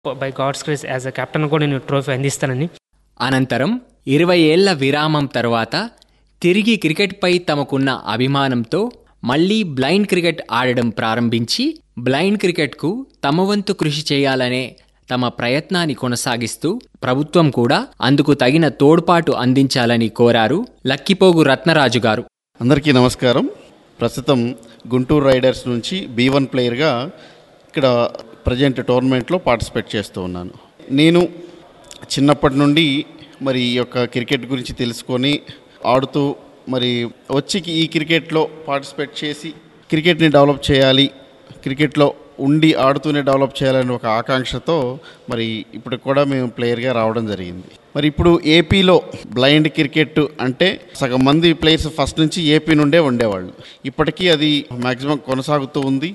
by God's grace as a captain కూడా నేను trophy అందిస్తానని అనంతరం ఇరవై ఏళ్ల విరామం తరువాత తిరిగి క్రికెట్పై తమకున్న అభిమానంతో మళ్లీ బ్లైండ్ క్రికెట్ ఆడడం ప్రారంభించి బ్లైండ్ క్రికెట్కు తమ వంతు కృషి చేయాలనే తమ ప్రయత్నాన్ని కొనసాగిస్తూ ప్రభుత్వం కూడా అందుకు తగిన తోడ్పాటు అందించాలని కోరారు లక్కిపోగు రత్నరాజు గారు అందరికీ నమస్కారం ప్రస్తుతం గుంటూరు రైడర్స్ నుంచి బీ వన్ ప్లేయర్గా ఇక్కడ ప్రజెంట్ టోర్నమెంట్లో పార్టిసిపేట్ చేస్తూ ఉన్నాను నేను చిన్నప్పటి నుండి మరి ఈ యొక్క క్రికెట్ గురించి తెలుసుకొని ఆడుతూ మరి వచ్చి ఈ క్రికెట్లో పార్టిసిపేట్ చేసి క్రికెట్ని డెవలప్ చేయాలి క్రికెట్లో ఉండి ఆడుతూనే డెవలప్ చేయాలని ఒక ఆకాంక్షతో మరి ఇప్పుడు కూడా మేము ప్లేయర్గా రావడం జరిగింది మరి ఇప్పుడు ఏపీలో బ్లైండ్ క్రికెట్ అంటే సగం మంది ప్లేయర్స్ ఫస్ట్ నుంచి ఏపీ నుండే ఉండేవాళ్ళు ఇప్పటికీ అది మ్యాక్సిమం కొనసాగుతూ ఉంది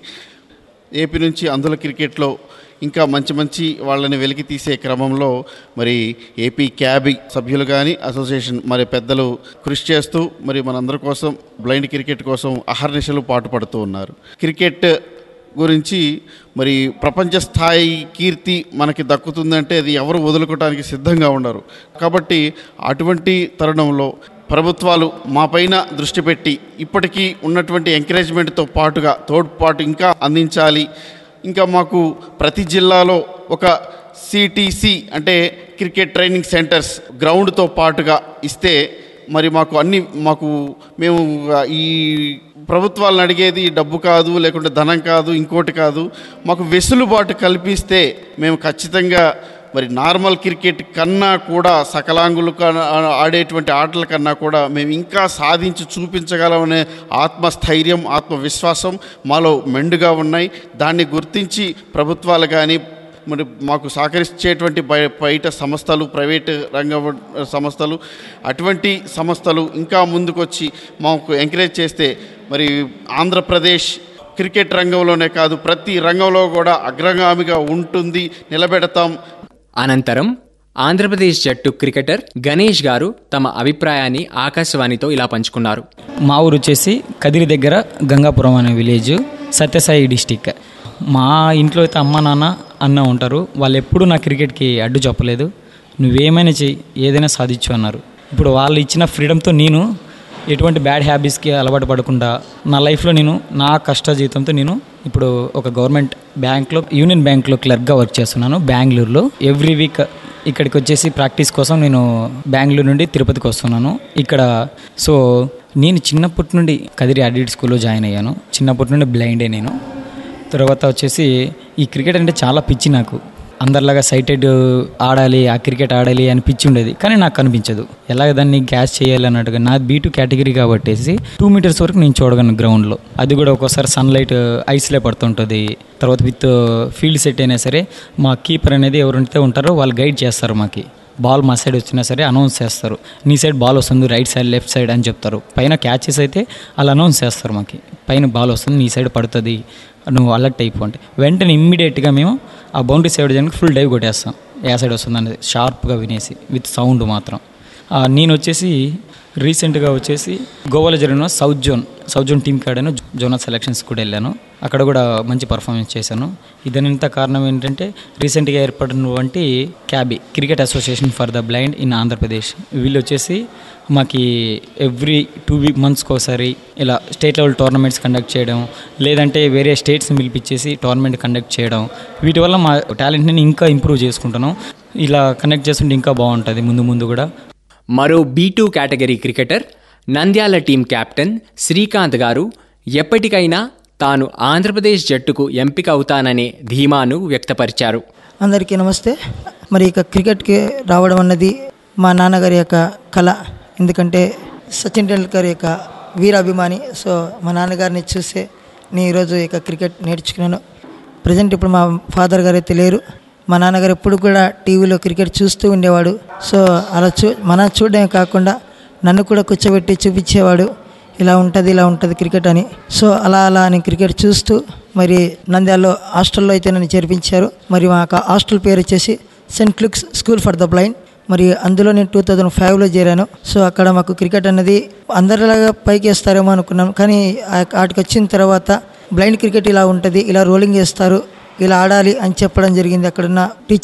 ఏపీ నుంచి అందుల క్రికెట్లో ఇంకా మంచి మంచి వాళ్ళని వెలికి తీసే క్రమంలో మరి ఏపీ క్యాబి సభ్యులు కానీ అసోసియేషన్ మరి పెద్దలు కృషి చేస్తూ మరి మనందరి కోసం బ్లైండ్ క్రికెట్ కోసం అహర్నిశలు పాటుపడుతూ ఉన్నారు క్రికెట్ గురించి మరి ప్రపంచ స్థాయి కీర్తి మనకి దక్కుతుందంటే అది ఎవరు వదులుకోవడానికి సిద్ధంగా ఉండరు కాబట్టి అటువంటి తరుణంలో ప్రభుత్వాలు మా పైన దృష్టి పెట్టి ఇప్పటికీ ఉన్నటువంటి ఎంకరేజ్మెంట్తో పాటుగా తోడ్పాటు ఇంకా అందించాలి ఇంకా మాకు ప్రతి జిల్లాలో ఒక సిటీసి అంటే క్రికెట్ ట్రైనింగ్ సెంటర్స్ గ్రౌండ్తో పాటుగా ఇస్తే మరి మాకు అన్ని మాకు మేము ఈ ప్రభుత్వాలను అడిగేది డబ్బు కాదు లేకుంటే ధనం కాదు ఇంకోటి కాదు మాకు వెసులుబాటు కల్పిస్తే మేము ఖచ్చితంగా మరి నార్మల్ క్రికెట్ కన్నా కూడా సకలాంగులు కన్నా ఆడేటువంటి ఆటల కన్నా కూడా మేము ఇంకా సాధించి చూపించగలమనే ఆత్మస్థైర్యం ఆత్మవిశ్వాసం మాలో మెండుగా ఉన్నాయి దాన్ని గుర్తించి ప్రభుత్వాలు కానీ మరి మాకు సహకరించేటువంటి బయ బయట సంస్థలు ప్రైవేట్ రంగ సంస్థలు అటువంటి సంస్థలు ఇంకా ముందుకొచ్చి మాకు ఎంకరేజ్ చేస్తే మరి ఆంధ్రప్రదేశ్ క్రికెట్ రంగంలోనే కాదు ప్రతి రంగంలో కూడా అగ్రగామిగా ఉంటుంది నిలబెడతాం అనంతరం ఆంధ్రప్రదేశ్ జట్టు క్రికెటర్ గణేష్ గారు తమ అభిప్రాయాన్ని ఆకాశవాణితో ఇలా పంచుకున్నారు మా ఊరు వచ్చేసి కదిరి దగ్గర గంగాపురం అనే విలేజ్ సత్యసాయి డిస్టిక్ మా ఇంట్లో అయితే అమ్మ నాన్న అన్న ఉంటారు వాళ్ళు ఎప్పుడూ నా క్రికెట్కి అడ్డు చెప్పలేదు నువ్వేమైనా చెయ్యి ఏదైనా సాధించు అన్నారు ఇప్పుడు వాళ్ళు ఇచ్చిన ఫ్రీడమ్తో నేను ఎటువంటి బ్యాడ్ హ్యాబిట్స్కి అలవాటు పడకుండా నా లైఫ్లో నేను నా కష్ట జీవితంతో నేను ఇప్పుడు ఒక గవర్నమెంట్ బ్యాంక్లో యూనియన్ బ్యాంక్లో క్లర్క్గా వర్క్ చేస్తున్నాను బెంగళూరులో ఎవ్రీ వీక్ ఇక్కడికి వచ్చేసి ప్రాక్టీస్ కోసం నేను బెంగళూరు నుండి తిరుపతికి వస్తున్నాను ఇక్కడ సో నేను చిన్నప్పటి నుండి కదిరి అడిట్ స్కూల్లో జాయిన్ అయ్యాను చిన్నప్పటి నుండి బ్లైండే నేను తర్వాత వచ్చేసి ఈ క్రికెట్ అంటే చాలా పిచ్చి నాకు అందరిలాగా సైటెడ్ ఆడాలి ఆ క్రికెట్ ఆడాలి అని పిచ్చి ఉండేది కానీ నాకు కనిపించదు ఎలాగ దాన్ని గ్యాస్ చేయాలి అన్నట్టుగా నా బీ టూ కేటగిరీ కాబట్టేసి టూ మీటర్స్ వరకు నేను చూడగలను గ్రౌండ్లో అది కూడా ఒక్కోసారి సన్లైట్ ఐస్లే పడుతుంటుంది తర్వాత విత్ ఫీల్డ్ సెట్ అయినా సరే మా కీపర్ అనేది ఎవరైతే ఉంటారో వాళ్ళు గైడ్ చేస్తారు మాకి బాల్ మా సైడ్ వచ్చినా సరే అనౌన్స్ చేస్తారు నీ సైడ్ బాల్ వస్తుంది రైట్ సైడ్ లెఫ్ట్ సైడ్ అని చెప్తారు పైన క్యాచెస్ అయితే వాళ్ళు అనౌన్స్ చేస్తారు మాకి పైన బాల్ వస్తుంది నీ సైడ్ పడుతుంది నువ్వు అలర్ట్ అయిపో అంటే వెంటనే ఇమ్మీడియట్గా మేము ఆ బౌండరీ సైడ్ చేయడానికి ఫుల్ డైవ్ కొట్టేస్తాం ఏ సైడ్ వస్తుంది అనేది షార్ప్గా వినేసి విత్ సౌండ్ మాత్రం ఆ, నేను వచ్చేసి రీసెంట్గా వచ్చేసి గోవాలో జరిగిన south zone south zone team కాడాను జోనల్ సెలక్షన్స్ కూడా వెళ్ళాను అక్కడ కూడా మంచి పర్ఫార్మెన్స్ చేశాను ఇదనంత కారణం ఏంటంటే రీసెంట్గా ఏర్పడినటువంటి CABI cricket association for the blind in Andhra Pradesh వీళ్ళు వచ్చేసి మాకి ఎవ్రీ టూ వీక్ మంత్స్కి ఒకసారి ఇలా స్టేట్ లెవెల్ టోర్నమెంట్స్ కండక్ట్ చేయడం లేదంటే వేరే స్టేట్స్ని పిలిపించేసి టోర్నమెంట్ కండక్ట్ చేయడం వీటి వల్ల మా టాలెంట్ని ఇంకా ఇంప్రూవ్ చేసుకుంటున్నాం ఇలా కండక్ట్ చేస్తుంటే ఇంకా బాగుంటుంది ముందు ముందు కూడా మరో B two category cricketer Nandyal team captain Srikanth గారు ఎప్పటికైనా తాను ఆంధ్రప్రదేశ్ జట్టుకు ఎంపిక అవుతాననే ధీమాను వ్యక్తపరిచారు అందరికీ నమస్తే మరి ఇక క్రికెట్కి రావడం అన్నది మా నాన్నగారి యొక్క కళ ఎందుకంటే సచిన్ టెండూల్కర్ యొక్క వీరాభిమాని సో మా నాన్నగారిని చూసే నేను ఈరోజు ఇక క్రికెట్ నేర్చుకున్నాను ప్రజెంట్ ఇప్పుడు మా ఫాదర్ గారు అయితే లేరు మా నాన్నగారు ఎప్పుడు కూడా టీవీలో క్రికెట్ చూస్తూ ఉండేవాడు సో అలా చూ మనం చూడడమే కాకుండా నన్ను కూడా కూర్చోబెట్టి చూపించేవాడు ఇలా ఉంటుంది ఇలా ఉంటుంది క్రికెట్ అని సో అలా అలా నేను క్రికెట్ చూస్తూ మరి నంద్యాలలో హాస్టల్లో అయితే నన్ను చేర్పించారు మరి మా యొక్క హాస్టల్ పేరు వచ్చేసి సెంట్ క్లుక్స్ స్కూల్ ఫర్ ద బ్లైండ్ మరి అందులో నేను టూ థౌజండ్ ఫైవ్లో చేరాను సో అక్కడ మాకు క్రికెట్ అనేది అందరిలాగా పైకి వేస్తారేమో అనుకున్నాం కానీ ఆ- వాటికి వచ్చిన తర్వాత బ్లైండ్ క్రికెట్ ఇలా ఉంటుంది ఇలా రోలింగ్ వేస్తారు ఇలా ఆడాలి అని చెప్పడం జరిగింది అక్కడున్న టీచర్